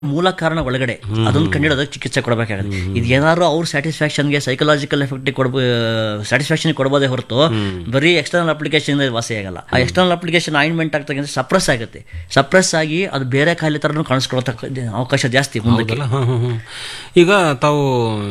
ಮೂಲ ಕಾರಣ ಒಳಗಡೆ ಅದೊಂದು ಕಂಡಿಡೋದಕ್ಕೆ ಚಿಕಿತ್ಸೆ ಕೊಡಬೇಕಾಗುತ್ತೆ ಇದು ಏನಾದ್ರು ಅವ್ರ ಸ್ಯಾಟಿಸ್ಫ್ಯಾಕ್ಷನ್ಗೆ ಸೈಕಲಾಜಿಕಲ್ ಎಫೆಕ್ಟ್ ಕೊಡ್ಬೋ ಸ್ಯಾಟಿಸ್ಫ್ಯಾಕ್ಷನ್ ಕೊಡ್ಬೋದೇ ಹೊರತು ಬರೀ ಎಕ್ಸ್ಟರ್ನಲ್ ಅಪ್ಲಿಕೇಶನ್ ವಾಸಿ ಆಗಲ್ಲ ಆ ಎಕ್ಸ್ಟರ್ನಲ್ ಅಪ್ಲಿಕೇಶನ್ ಆಯಿಂಟ್ಮೆಂಟ್ ಆಗ್ತಕ್ಕಂಥ ಸಪ್ರೆಸ್ ಆಗುತ್ತೆ ಸಪ್ರೆಸ್ ಆಗಿ ಅದು ಬೇರೆ ಕಾಯಿಲೆ ಥರನೂ ಕಾಣಿಸ್ಕೊಳ್ತಕ್ಕ ಅವಕಾಶ ಜಾಸ್ತಿ ಮುಂದಕ್ಕೆ ಹೌದಲ್ಲ ಹ್ಮ್, ಹ್ಮ್, ಹ್ಮ್. ಈಗ ತಾವು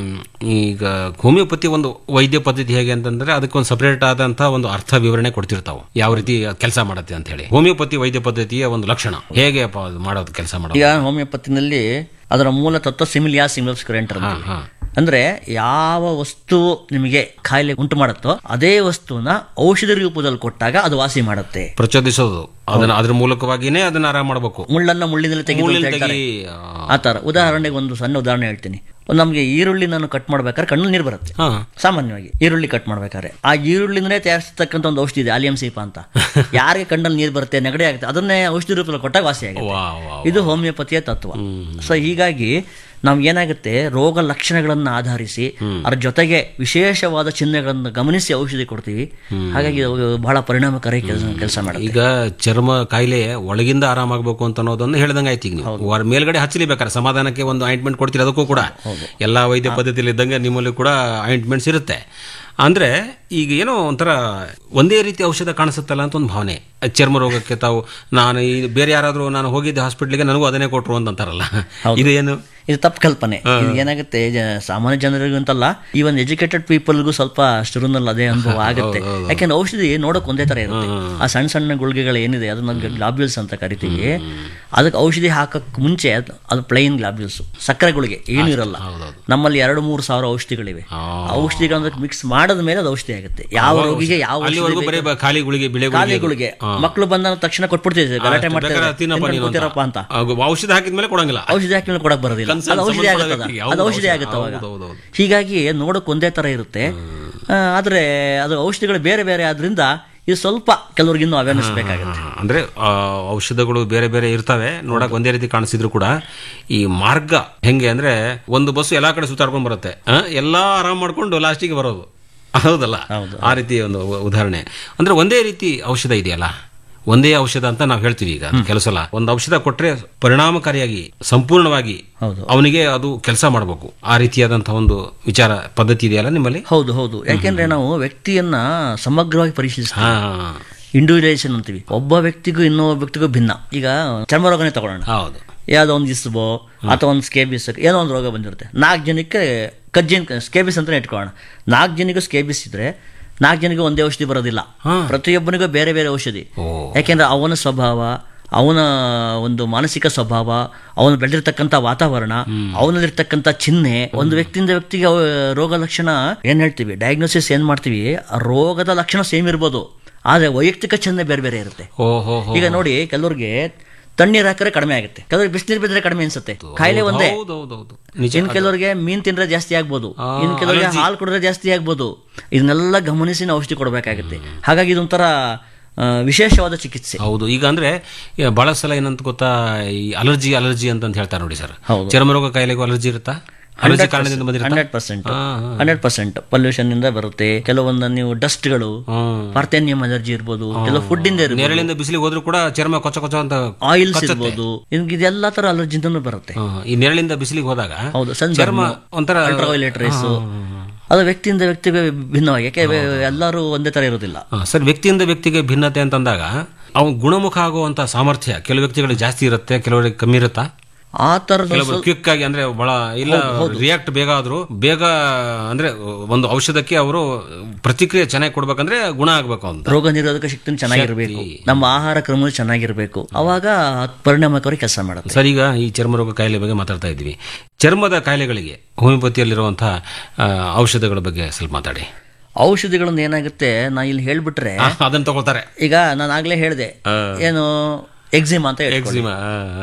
ಈಗ ಹೋಮಿಯೋಪತಿ ಒಂದು ವೈದ್ಯ ಪದ್ಧತಿ ಹೇಗೆ ಅಂತಂದ್ರೆ ಅದಕ್ಕೊಂದು ಸಪರೇಟ್ ಆದಂತಹ ಒಂದು ಅರ್ಥ ವಿವರಣೆ ಕೊಡ್ತಿರ್ತಾವೆ ಯಾವ ರೀತಿ ಕೆಲಸ ಮಾಡುತ್ತೆ ಅಂತ ಹೇಳಿ ಹೋಮಿಯೋಪತಿ ವೈದ್ಯ ಪದ್ಧತಿಯ ಒಂದು ಲಕ್ಷಣ ಹೇಗೆ ಅಪ್ಪ ಅದು ಮಾಡೋದು ಕೆಲಸ ಮಾಡೋದು ಈಗ ಹೋಮಿಯೋಪತಿನಲ್ಲಿ ಅದರ ಮೂಲ ತತ್ವ ಸಿಮಿಲಿಯಾ ಸಿಮಿಲಸ್ ಕರೆಂಟ್ ಹಾ, ಹಾ. ಅಂದ್ರೆ ಯಾವ ವಸ್ತು ನಿಮಗೆ ಕಾಯಿಲೆ ಉಂಟು ಮಾಡುತ್ತೋ ಅದೇ ವಸ್ತುನ ಔಷಧಿ ರೂಪದಲ್ಲಿ ಕೊಟ್ಟಾಗ ಅದು ವಾಸಿ ಮಾಡುತ್ತೆ ಪ್ರಚೋದಿಸೋದು ಅದನ್ನ ಅದ್ರ ಮೂಲಕವಾಗಿನೇ ಅದನ್ನ ಆರಾಮ ಮಾಡಬೇಕು ಮುಳ್ಳನ್ನ ಮುಳ್ಳಿನಲ್ಲಿ ತೆಗೆದು ಅಂತ ಮುಳ್ಳಿನ ಹೇಳ್ತಾರೆ. ತೆಗಿ ಆ, ಆ ಥರ ಉದಾಹರಣೆಗೆ ಒಂದು ಸಣ್ಣ ಉದಾಹರಣೆ ಹೇಳ್ತೀನಿ ನಮಗೆ ಈರುಳ್ಳಿ ನಾನು ಕಟ್ ಮಾಡ್ಬೇಕಾದ್ರೆ ಕಣ್ಣಲ್ಲಿ ನೀರು ಬರುತ್ತೆ ಹಾ ಸಾಮಾನ್ಯವಾಗಿ ಈರುಳ್ಳಿ ಕಟ್ ಮಾಡ್ಬೇಕಾದ್ರೆ ಆ ಈರುಳ್ಳಿನೇ ತಯಾರಿಸತಕ್ಕಂಥ ಒಂದು ಔಷಧಿ ಇದೆ ಆಲಿಯಂ ಸೀಪ ಅಂತ ಯಾರಿಗೆ ಕಣ್ಣಲ್ಲಿ ನೀರು ಬರುತ್ತೆ ನೆಗಡಿ ಆಗುತ್ತೆ ಅದನ್ನೇ ಔಷಧಿ ರೂಪದಲ್ಲಿ ಕೊಟ್ಟಾಗ ವಾಸಿ ಆಗುತ್ತೆ ವಾ ವಾ ಇದು ಹೋಮಿಯೋಪತಿಯ ತತ್ವ ಸೊ ಹೀಗಾಗಿ ನಾವು ಏನಾಗುತ್ತೆ ರೋಗ ಲಕ್ಷಣಗಳನ್ನು ಆಧರಿಸಿ ಅದ್ರ ಜೊತೆಗೆ ವಿಶೇಷವಾದ ಚಿಹ್ನೆಗಳನ್ನು ಗಮನಿಸಿ ಔಷಧಿ ಕೊಡ್ತೀವಿ ಹಾಗಾಗಿ ಅದು ಬಹಳ ಪರಿಣಾಮಕಾರಿ ಕೆಲಸ ಕೆಲಸ ಮಾಡುತ್ತೆ ಈಗ ಚರ್ಮ ಕಾಯಿಲೆ ಒಳಗಿಂದ ಆರಾಮಾಗಬೇಕು ಅಂತ ಅನ್ನೋದನ್ನು ಹೇಳ್ದಂಗೆ ಆಯ್ತು ಈಗ ನೀವು ವಾರ ಮೇಲ್ಗಡೆ ಹಚ್ಚಲಿ ಬೇಕಾದ್ರೆ ಸಮಾಧಾನಕ್ಕೆ ಒಂದು ಆಯಿಂಟ್ಮೆಂಟ್ ಕೊಡ್ತೀರಿ ಅದಕ್ಕೂ ಕೂಡ ಎಲ್ಲಾ ವೈದ್ಯ ಪದ್ಧತಿಯಲ್ಲಿ ಇದ್ದಂಗೆ ನಿಮ್ಮಲ್ಲಿ ಕೂಡ ಆಯಿಂಟ್ಮೆಂಟ್ಸ್ ಇರುತ್ತೆ ಅಂದ್ರೆ ಈಗ ಏನೋ ಒಂಥರ ಒಂದೇ ರೀತಿ ಔಷಧ ಕಾಣಿಸುತ್ತಲ್ಲ ಅಂತ ಒಂದು ಭಾವನೆ ಚರ್ಮ ರೋಗಕ್ಕೆ ತಾವು ನಾನು ಈ ಬೇರೆ ಯಾರಾದರೂ ನಾನು ಹೋಗಿದ್ದೆ ಹಾಸ್ಪಿಟ್ಲಿಗೆ ನನಗೂ ಅದನ್ನೇ ಕೊಟ್ರು ಅಂತ ಅಂತಾರಲ್ಲ ಇದು ಏನು ಇದು ತಪ್ಪು ಕಲ್ಪನೆ ಇದು ಏನಾಗುತ್ತೆ ಜ- ಸಾಮಾನ್ಯ ಜನರಿಗೂ ಅಂತಲ್ಲ ಈವನ್ ಎಜುಕೇಟೆಡ್ ಪೀಪಲ್ಗೂ ಸ್ವಲ್ಪ ಶುರುನಲ್ಲಿ ಅದೇ ಅನುಭವ ಆಗುತ್ತೆ ಯಾಕೆಂದ್ರೆ ಔಷಧಿ ನೋಡೋಕೆ ಒಂದೇ ತರ ಇರುತ್ತೆ ಆ ಸಣ್ಣ ಸಣ್ಣ ಗುಳಿಗೆಗಳು ಏನಿದೆ ಅದು ನಮ್ಗೆ ಗ್ಲಾಬ್ಯೂಲ್ಸ್ ಅಂತ ಕರಿತೀವಿ ಅದಕ್ಕೆ ಔಷಧಿ ಹಾಕಕ್ ಮುಂಚೆ ಅದು- ಅದು ಪ್ಲೈನ್ ಗ್ಲಾಬ್ಯೂಲ್ಸ್ ಸಕ್ಕರೆ ಗುಳಿಗೆ ಏನೂ ಇರಲ್ಲ ನಮ್ಮಲ್ಲಿ ಎರಡು ಮೂರು ಸಾವಿರ ಔಷಧಿಗಳಿವೆ ಆ. ಆ ಔಷಧಿಗಳನ್ನ ಮಿಕ್ಸ್ ಮಾಡದ ಮೇಲೆ ಅದು ಔಷಧಿ ಆಗುತ್ತೆ ಯಾವ ರೋಗಿಗೆ ಯಾವ ಔಷಧಿ ಅಲ್ಲಿವರೆಗೂ ಬರೀ ಬ- ಖಾಲಿ ಗುಳಿಗೆ ಬಿಳೆ ಖಾಲಿ ಗುಳಿಗೆ ಗುಳಿಗೆ ಮಕ್ಕಳು ಬಂದ ತಕ್ಷಣ ಕೊಟ್ಬಿಡ್ತೀವಿ ಗಲಾಟೆ ಮಾಡ್ತಾರೆ ಬೇಕಾದ್ರೆ ತಿನ್ನಪ್ಪ ತಿನ್ಕೊಂಡು ನೀನು ಅಂತ. ಕೂತಿರಪ್ಪ ಅಂತ ಆ, ಔಷಧ ಹಾಕಿದ್ಮೇಲೆ ಕೊಡಂಗಿಲ್ಲ ಔಷಧಿ ಹಾಕಿ ಕೊಡಕ್ ಬರೋದಿಲ್ಲ Concern ಅದು ಔಷಧಿ ಸಂಬಂಧಪಟ್ಟ ಆಗುತ್ತೆ ವ್ಯಕ್ತಿಗೆ ಅದು ಯಾವ್ದು ಔಷಧಿ ಔಷಧ? ಆಗುತ್ತೆ ಅವಾಗ ಹೌದು, ಹೌದು, ಹೌದು. ಹೀಗಾಗಿ ನೋಡಕ್ ಒಂದೇ ತರ ಇರುತ್ತೆ ಆ, ಆದ್ರೆ ಅದು ಔಷಧಿಗಳು ಬೇರೆ ಬೇರೆ ಆದ್ರಿಂದ ಇದು ಸ್ವಲ್ಪ ಕೆಲವ್ರಿಗೆ ಇನ್ನೂ ಅವೇರ್ನೆಸ್ ಬೇಕಾಗುತ್ತೆ ಹಾ, ಅಂದ್ರೆ ಆ, ಔಷಧಗಳು ಬೇರೆ ಬೇರೆ ಇರ್ತವೆ ನೋಡಕ್ ಒಂದೇ ರೀತಿ ಕಾಣಿಸಿದ್ರು ಕೂಡ ಈ ಮಾರ್ಗ ಹೆಂಗೆ ಅಂದ್ರೆ ಒಂದು ಬಸ್ ಎಲ್ಲಾ ಕಡೆ ಸುತ್ತಾಡ್ಕೊಂಡ್ ಬರುತ್ತೆ ಆ, ಎಲ್ಲಾ ಆರಾಮ್ ಮಾಡ್ಕೊಂಡು ಲಾಸ್ಟಿಗೆ ಬರೋದು ಹೌದಲ್ಲ ಹೌದು. ಆ ರೀತಿ ಒಂದು ಉ- ಉದಾಹರಣೆ ಅಂದ್ರೆ ಒಂದೇ ರೀತಿ ಔಷಧ ಇದೆಯಲ್ಲ ಒಂದೇ ಔಷಧ ಅಂತ ನಾವು ಹೇಳ್ತೀವಿ ಈಗ ಕೆಲವು ಸಲ ಒಂದು ಔಷಧ ಕೊಟ್ರೆ ಪರಿಣಾಮಕಾರಿಯಾಗಿ ಸಂಪೂರ್ಣವಾಗಿ ಹೌದು ಅವನಿಗೆ ಅದು ಕೆಲಸ ಮಾಡಬೇಕು ಆ ರೀತಿಯಾದಂತಹ ಒಂದು ವಿಚಾರ ಪದ್ಧತಿ ಇದೆಯಲ್ಲ ನಿಮ್ಮಲ್ಲಿ ಹೌದು ಹೌದು ಯಾಕೆಂದ್ರೆ ನಾವು ವ್ಯಕ್ತಿಯನ್ನ ಸಮಗ್ರವಾಗಿ ಪರಿಶೀಲಿಸ್ತೀವಿ ಹಾ ಇಂಡಿವಿಜುವಲೈಸೇಷನ್ ಅಂತೀವಿ ಒಬ್ಬ ವ್ಯಕ್ತಿಗೂ ಇನ್ನೊಬ್ಬ ವ್ಯಕ್ತಿಗೂ ಭಿನ್ನ ಈಗ ಚರ್ಮ ರೋಗನೇ ತಗೊಳ್ಳೋಣ ಹೌದು ಯಾವುದೋ ಒಂದು ಇಸ್ಬೋ ಅಥವಾ ಒಂದು ಸ್ಕೇಬಿಸ್ ಏನೋ ಒಂದು ರೋಗ ಬಂದಿರುತ್ತೆ ನಾಲ್ಕು ಜನಕ್ಕೆ ಕಜ್ಜಿನ ಸ್ಕೇಬಿಸ್ ಅಂತಲೇ ಇಟ್ಕೊಳ್ಳೋಣ ನಾಲ್ಕು ಜನಗೂ ಸ್ಕೇಬಿಸ್ ಇದ್ರೆ ನಾಲ್ಕು ಜನಗೂ ಒಂದೇ ಔಷಧಿ ಬರೋದಿಲ್ಲ ಹಾ. ಪ್ರತಿಯೊಬ್ಬನಿಗೂ ಬೇರೆ ಬೇರೆ ಔಷಧಿ ಓ ಯಾಕೆಂದ್ರೆ ಅವನ ಸ್ವಭಾವ ಅವನ ಒಂದು ಮಾನಸಿಕ ಸ್ವಭಾವ ಅವನು ಬೆಳೆದಿರ್ತಕ್ಕಂಥ ವಾತಾವರಣ ಅವನಲ್ಲಿರ್ತಕ್ಕಂಥ ಚಿಹ್ನೆ ಒಂದು ವ್ಯಕ್ತಿಯಿಂದ ವ್ಯಕ್ತಿಗೆ ಅವ ರೋಗ ಲಕ್ಷಣ ಏನ್ ಹೇಳ್ತೀವಿ ಡಯಾಗ್ನೋಸಿಸ್ ಏನ್ ಮಾಡ್ತೀವಿ ಆ ರೋಗದ ಲಕ್ಷಣ ಸೇಮ್ ಇರ್ಬೋದು ಆದ್ರೆ ವೈಯಕ್ತಿಕ ಚಿಹ್ನೆ ಬೇರೆ ಬೇರೆ ಇರುತ್ತೆ ಓ ಹೋ ಹೋ ಈಗ ನೋಡಿ ಕೆಲವ್ರಿಗೆ ತಣ್ಣೀರ್ ಹಾಕಿದ್ರೆ ಕಡಿಮೆ ಆಗುತ್ತೆ ಕೆಲವ್ರಿಗೆ ಬಿಸಿನೀರು ಬಿದ್ದರೆ ಕಡಿಮೆ ಅನ್ಸುತ್ತೆ ಕಾಯಿಲೆ ಒಂದೇ ಹೌದೌದೌದು ನಿಜ ಇನ್ ಕೆಲವರಿಗೆ ಮೀನ್ ತಿಂದ್ರೆ ಜಾಸ್ತಿ ಆಗ್ಬೋದು ಆ, ಇನ್ ಕೆಲವರಿಗೆ allergy. ಹಾಲು ಕುಡಿದ್ರೆ ಜಾಸ್ತಿ ಆಗ್ಬೋದು ಇದನ್ನೆಲ್ಲ ಗಮನಿಸಿ ನಾವು ಔಷಧಿ ಕೊಡಬೇಕಾಗುತ್ತೆ ಹಾಗಾಗಿ ಇದೊಂಥರ ಆ, ವಿಶೇಷವಾದ ಚಿಕಿತ್ಸೆ ಹೌದು ಈಗ ಅಂದ್ರೆ ಈಗ ಬಹಳ ಸಲ ಏನಂತ ಗೊತ್ತಾ ಈ ಅಲರ್ಜಿ ಅಲರ್ಜಿ ಅಂತ ಹೇಳ್ತಾರೆ ನೋಡಿ ಸರ್ ಹೌದು. ಚರ್ಮರೋಗ ಕಾಯಿಲೆಗೂ ಅಲರ್ಜಿ ಇರುತ್ತಾ ಅಲರ್ಜಿ ಕಾರಣದಿಂದ ಬಂದಿರುತ್ತಾ ಹಂಡ್ರೆಡ್ ಪರ್ಸೆಂಟ್ ಹಾ, ಹಾ. ಹಂಡ್ರೆಡ್ ಪರ್ಸೆಂಟ್ ಪೊಲ್ಯೂಷನ್ ಇಂದ ಬರುತ್ತೆ ಕೆಲವೊಂದು ನೀವು ಡಸ್ಟ್ಗಳು ಹ್ಮ್. ಪಾರ್ಥೇನಿಯಂ ಅಲರ್ಜಿ ಇರ್ಬೋದು ಕೆಲವು ಫುಡ್ ಇಂದ ಇರ್ಬೋದು ನೆರಳಿಂದ ಬಿಸಿಲಿಗೆ ಹೋದ್ರೂ ಕೂಡ ಚರ್ಮ ಕೊಚ್ಚ ಕೊಚ್ಚ ಅಂತ ಆಯಿಲ್ಸ್ ಇರ್ಬೋದು ಇದ್- ಇದೆಲ್ಲ ತರ ಅಲರ್ಜಿಂದನೂ ಬರುತ್ತೆ ಹಾ, ಈ ನೆರಳಿಂದ ಬಿಸಿಲಿಗೆ ಹೋದಾಗ ಹೌದು ಸನ್ ಚರ್ಮ ಒಂಥರ ಅಲ್ಟ್ರಾವೈಲೆಟ್ ರೇಸ್ ಅದು ವ್ಯಕ್ತಿಯಿಂದ ವ್ಯಕ್ತಿಗೆ ಭಿನ್ನವಾಗಿ ಯಾಕೆ ಎಲ್ಲರೂ ಒಂದೇ ತರ ಇರೋದಿಲ್ಲ ಹಾ, ಸರ್ ವ್ಯಕ್ತಿಯಿಂದ ವ್ಯಕ್ತಿಗೆ ಭಿನ್ನತೆ ಅಂತಂದಾಗ ಅವನು ಗುಣಮುಖ ಆಗುವಂತ ಸಾಮರ್ಥ್ಯ ಕೆಲವು ವ್ಯಕ್ತಿಗಳಿಗೆ ಜಾಸ್ತಿ ಇರುತ್ತೆ ಕೆಲವರಿಗೆ ಕಮ್ಮಿ ಇರುತ್ತಾ ಆ ತರದ ಕೆಲವು ಕ್ವಿಕ್ ಆಗಿ ಅಂದ್ರೆ ಬಹಳ ಇಲ್ಲ ರಿಯಾಕ್ಟ್ ಬೇಗ ಆದ್ರು ಬೇಗ ಅಂದ್ರೆ ಒಂದು ಔಷಧಕ್ಕೆ ಅವರು ಪ್ರತಿಕ್ರಿಯೆ ಚೆನ್ನಾಗಿ ಕೊಡ್ಬೇಕಂದ್ರೆ ಗುಣ ಆಗ್ಬೇಕು ಅಂತ ರೋಗ ನಿರೋಧಕ ಶಕ್ತಿ ಚೆನ್ನಾಗಿರ್ಬೇಕು ನಮ್ಮ ಆಹಾರ ಕ್ರಮ ಚೆನ್ನಾಗಿರ್ಬೇಕು ಅವಾಗ ಅದ್ ಪರಿಣಾಮಕಾರಿ ಕೆಲಸ ಮಾಡುತ್ತೆ ಸರ್ ಈಗ ಈ ಚರ್ಮರೋಗ ಕಾಯಿಲೆ ಬಗ್ಗೆ ಮಾತಾಡ್ತಾ ಇದ್ವಿ ಚರ್ಮದ ಕಾಯಿಲೆಗಳಿಗೆ ಹೋಮಿಯೋಪತಿಯಲ್ಲಿರುವಂತಹ ಆ, ಔಷಧಗಳ ಬಗ್ಗೆ ಸ್ವಲ್ಪ ಮಾತಾಡಿ ಔಷಧಿಗಳನ್ನ ಏನಾಗುತ್ತೆ ನಾ ಇಲ್ಲಿ ಹೇಳ್ಬಿಟ್ರೆ ಆ, ಅದನ್ನ ತಗೊಳ್ತಾರೆ ಈಗ ನಾನು ಆಗ್ಲೇ ಹೇಳಿದೆ ಏನು ಎಕ್ಸಿಮ್ ಅಂತ ಹೇಳ್ಕೊಳ್ಳಿ. ಎಕ್ಸಿಮಾ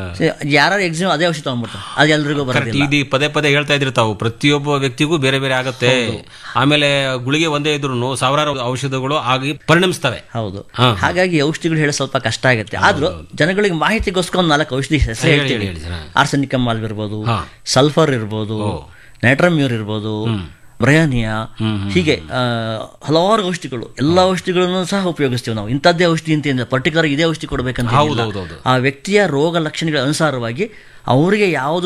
ಯಾರು ಎಕ್ಸಿಮ್ ಅದೇ ಔಷಧಿ ತಗೊಂಡ್ಬಿಡ್ತಾರೆ ಅದು ಎಲ್ರಿಗೂ ಬರೋದಿಲ್ಲ ಇದು ಪದೇ ಪದೇ ಹೇಳ್ತಾ ಇದ್ರಿ ತಾವು ಪ್ರತಿಯೊಬ್ಬ ವ್ಯಕ್ತಿಗೂ ಬೇರೆ ಬೇರೆ ಆಗತ್ತೆ ಆಮೇಲೆ ಗುಳಿಗೆ ಒಂದೇ ಇದ್ರು ಸಾವಿರಾರು ಔಷಧಗಳು ಆಗಿ ಪರಿಣಮಿಸ್ತವೆ ಹೌದು ಹಾ. ಹಾಗಾಗಿ ಔಷಧಿಗಳು ಹೇಳೋ ಸ್ವಲ್ಪ ಕಷ್ಟ ಆಗುತ್ತೆ ಆದ್ರೂ ಜನಗಳಿಗೆ ಮಾಹಿತಿಗೋಸ್ಕರ ಒಂದು ನಾಲ್ಕು ಔಷಧಿ ಹೆಸರು ಹೇಳಿ, ಹೇಳ್ತೀವಿ ಹೇಳಿ ಸರ್. ಆರ್ಸೆನಿಕಮ್ ಮಾಲ್ವ್ ಇರ್ಬೋದು ಹಾ. ಸಲ್ಫರ್ ಇರ್ಬೋದು ನೈಟ್ರಮ್ಯೂರ್ ಇರ್ಬೋದು ಬ್ರಯಾನಿಯಾ ಹೀಗೆ ಆ, ಹಲವಾರು ಔಷಧಿಗಳು ಎಲ್ಲ ಔಷಧಿಗಳನ್ನು ಸಹ ಉಪಯೋಗಿಸ್ತೀವಿ ನಾವು ಇಂಥದ್ದೇ ಔಷಧಿ ಅಂತ ಏನಿಲ್ಲ ಪರ್ಟಿಕ್ಯುಲರ್ ಇದೇ ಔಷಧಿ ಕೊಡಬೇಕಂತ ಏನಿಲ್ಲ. ಹೌದೌದು. ಆ ವ್ಯಕ್ತಿಯ ರೋಗ ಲಕ್ಷಣಗಳ ಅನುಸಾರವಾಗಿ ಅವರಿಗೆ ಯಾವುದು